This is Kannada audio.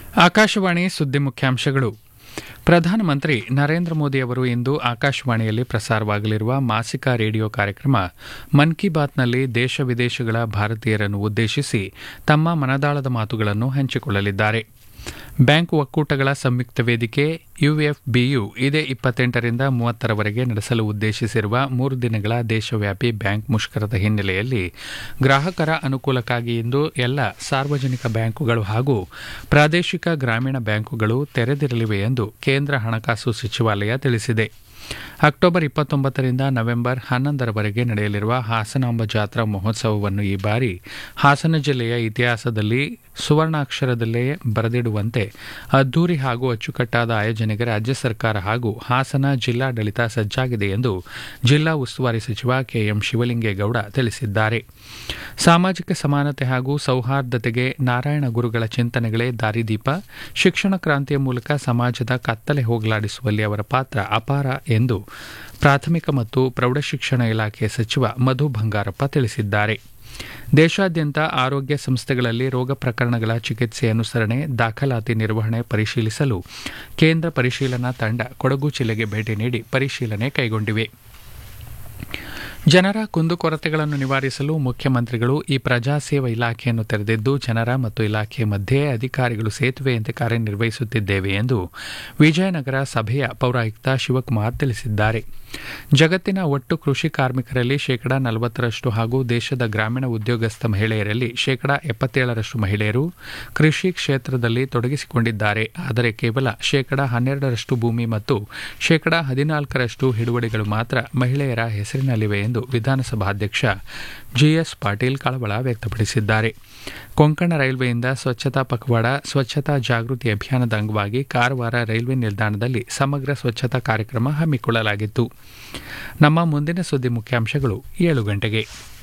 ಆಕಾಶವಾಣಿ ಸುದ್ದಿ ಮುಖ್ಯಾಂಶಗಳು ಪ್ರಧಾನಮಂತ್ರಿ ನರೇಂದ್ರ ಮೋದಿ ಅವರು ಇಂದು ಆಕಾಶವಾಣಿಯಲ್ಲಿ ಪ್ರಸಾರವಾಗಲಿರುವ ಮಾಸಿಕ ರೇಡಿಯೋ ಕಾರ್ಯಕ್ರಮ ಮನ್ ಕಿ ಬಾತ್ನಲ್ಲಿ ದೇಶ ವಿದೇಶಗಳ ಭಾರತೀಯರನ್ನು ಉದ್ದೇಶಿಸಿ ತಮ್ಮ ಮನದಾಳದ ಮಾತುಗಳನ್ನು ಹಂಚಿಕೊಳ್ಳಲಿದ್ದಾರೆ ಬ್ಯಾಂಕ್ ಒಕ್ಕೂಟಗಳ ಸಂಯುಕ್ತ ವೇದಿಕೆ ಯುಎಫ್ಬಿಯು ಇದೇ ಇಪ್ಪತ್ತೆಂಟರಿಂದ ಮೂವತ್ತರವರೆಗೆ ನಡೆಸಲು ಉದ್ದೇಶಿಸಿರುವ ಮೂರು ದಿನಗಳ ದೇಶವ್ಯಾಪಿ ಬ್ಯಾಂಕ್ ಮುಷ್ಕರದ ಹಿನ್ನೆಲೆಯಲ್ಲಿ ಗ್ರಾಹಕರ ಅನುಕೂಲಕ್ಕಾಗಿ ಇಂದು ಎಲ್ಲ ಸಾರ್ವಜನಿಕ ಬ್ಯಾಂಕುಗಳು ಹಾಗೂ ಪ್ರಾದೇಶಿಕ ಗ್ರಾಮೀಣ ಬ್ಯಾಂಕುಗಳು ತೆರೆದಿರಲಿವೆ ಎಂದು ಕೇಂದ್ರ ಹಣಕಾಸು ಸಚಿವಾಲಯ ತಿಳಿಸಿದೆ ಅಕ್ಟೋಬರ್ ಇಪ್ಪತ್ತೊಂಬತ್ತರಿಂದ ನವೆಂಬರ್ ಹನ್ನೊಂದರವರೆಗೆ ನಡೆಯಲಿರುವ ಹಾಸನಾಂಬ ಜಾತ್ರಾ ಮಹೋತ್ಸವವನ್ನು ಈ ಬಾರಿ ಹಾಸನ ಜಿಲ್ಲೆಯ ಇತಿಹಾಸದಲ್ಲಿ ಸುವರ್ಣಾಕ್ಷರದಲ್ಲೇ ಬರೆದಿಡುವಂತೆ ಅದ್ದೂರಿ ಹಾಗೂ ಅಚ್ಚುಕಟ್ಟಾದ ಆಯೋಜನೆಗೆ ರಾಜ್ಯ ಸರ್ಕಾರ ಹಾಗೂ ಹಾಸನ ಜಿಲ್ಲಾಡಳಿತ ಸಜ್ಜಾಗಿದೆ ಎಂದು ಜಿಲ್ಲಾ ಉಸ್ತುವಾರಿ ಸಚಿವ ಕೆಎಂ ಶಿವಲಿಂಗೇಗೌಡ ತಿಳಿಸಿದ್ದಾರೆ ಸಾಮಾಜಿಕ ಸಮಾನತೆ ಹಾಗೂ ಸೌಹಾರ್ದತೆಗೆ ನಾರಾಯಣ ಗುರುಗಳ ಚಿಂತನೆಗಳೇ ದಾರಿದೀಪ ಶಿಕ್ಷಣ ಕ್ರಾಂತಿಯ ಮೂಲಕ ಸಮಾಜದ ಕತ್ತಲೆ ಹೋಗಲಾಡಿಸುವಲ್ಲಿ ಅವರ ಪಾತ್ರ ಅಪಾರ ಎಂದು ಪ್ರಾಥಮಿಕ ಮತ್ತು ಪ್ರೌಢಶಿಕ್ಷಣ ಇಲಾಖೆ ಸಚಿವ ಮಧು ಬಂಗಾರಪ್ಪ ತಿಳಿಸಿದ್ದಾರೆ ದೇಶಾದ್ಯಂತ ಆರೋಗ್ಯ ಸಂಸ್ಥೆಗಳಲ್ಲಿ ರೋಗ ಪ್ರಕರಣಗಳ ಚಿಕಿತ್ಸೆ ಅನುಸರಣೆ ದಾಖಲಾತಿ ನಿರ್ವಹಣೆ ಪರಿಶೀಲಿಸಲು ಕೇಂದ್ರ ಪರಿಶೀಲನಾ ತಂಡ ಕೊಡಗು ಜಿಲ್ಲೆಗೆ ಭೇಟಿ ನೀಡಿ ಪರಿಶೀಲನೆ ಕೈಗೊಂಡಿವೆ ಜನರ ಕುಂದುಕೊರತೆಗಳನ್ನು ನಿವಾರಿಸಲು ಮುಖ್ಯಮಂತ್ರಿಗಳು ಈ ಪ್ರಜಾಸೇವಾ ಇಲಾಖೆಯನ್ನು ತೆರೆದಿದ್ದು ಜನರ ಮತ್ತು ಇಲಾಖೆ ಮಧ್ಯೆ ಅಧಿಕಾರಿಗಳು ಸೇತುವೆಯಂತೆ ಕಾರ್ಯನಿರ್ವಹಿಸುತ್ತಿದ್ದೇವೆ ಎಂದು ವಿಜಯನಗರ ಸಭೆಯ ಪೌರಾಯುಕ್ತ ಶಿವಕುಮಾರ್ ತಿಳಿಸಿದ್ದಾರೆ ಜಗತ್ತಿನ ಒಟ್ಟು ಕೃಷಿ ಕಾರ್ಮಿಕರಲ್ಲಿ ಶೇಕಡಾ ನಲವತ್ತರಷ್ಟು ಹಾಗೂ ದೇಶದ ಗ್ರಾಮೀಣ ಉದ್ಯೋಗಸ್ಥ ಮಹಿಳೆಯರಲ್ಲಿ ಶೇಕಡಾ ಎಪ್ಪತ್ತೇಳರಷ್ಟು ಮಹಿಳೆಯರು ಕೃಷಿ ಕ್ಷೇತ್ರದಲ್ಲಿ ತೊಡಗಿಸಿಕೊಂಡಿದ್ದಾರೆ ಆದರೆ ಕೇವಲ ಶೇಕಡಾ ಹನ್ನೆರಡರಷ್ಟು ಭೂಮಿ ಮತ್ತು ಶೇಕಡಾ ಹದಿನಾಲ್ಕರಷ್ಟು ಹಿಡುವಳಿಗಳು ಮಾತ್ರ ಮಹಿಳೆಯರ ಹೆಸರಿನಲ್ಲಿವೆ ಎಂದು ವಿಧಾನಸಭಾಧ್ಯಕ್ಷ ಜಿಎಸ್ ಪಾಟೀಲ್ ಕಳವಳ ವ್ಯಕ್ತಪಡಿಸಿದ್ದಾರೆ ಕೊಂಕಣ ರೈಲ್ವೆಯಿಂದ ಸ್ವಚ್ಛತಾ ಪಖವಾಡ ಸ್ವಚ್ಛತಾ ಜಾಗೃತಿ ಅಭಿಯಾನದ ಅಂಗವಾಗಿ ಕಾರವಾರ ರೈಲ್ವೆ ನಿಲ್ದಾಣದಲ್ಲಿ ಸಮಗ್ರ ಸ್ವಚ್ಛತಾ ಕಾರ್ಯಕ್ರಮ ಹಮ್ಮಿಕೊಳ್ಳಲಾಗಿತ್ತು ನಮ್ಮ ಮುಂದಿನ ಸುದ್ದಿ ಮುಖ್ಯಾಂಶಗಳು ಏಳು ಗಂಟೆಗೆ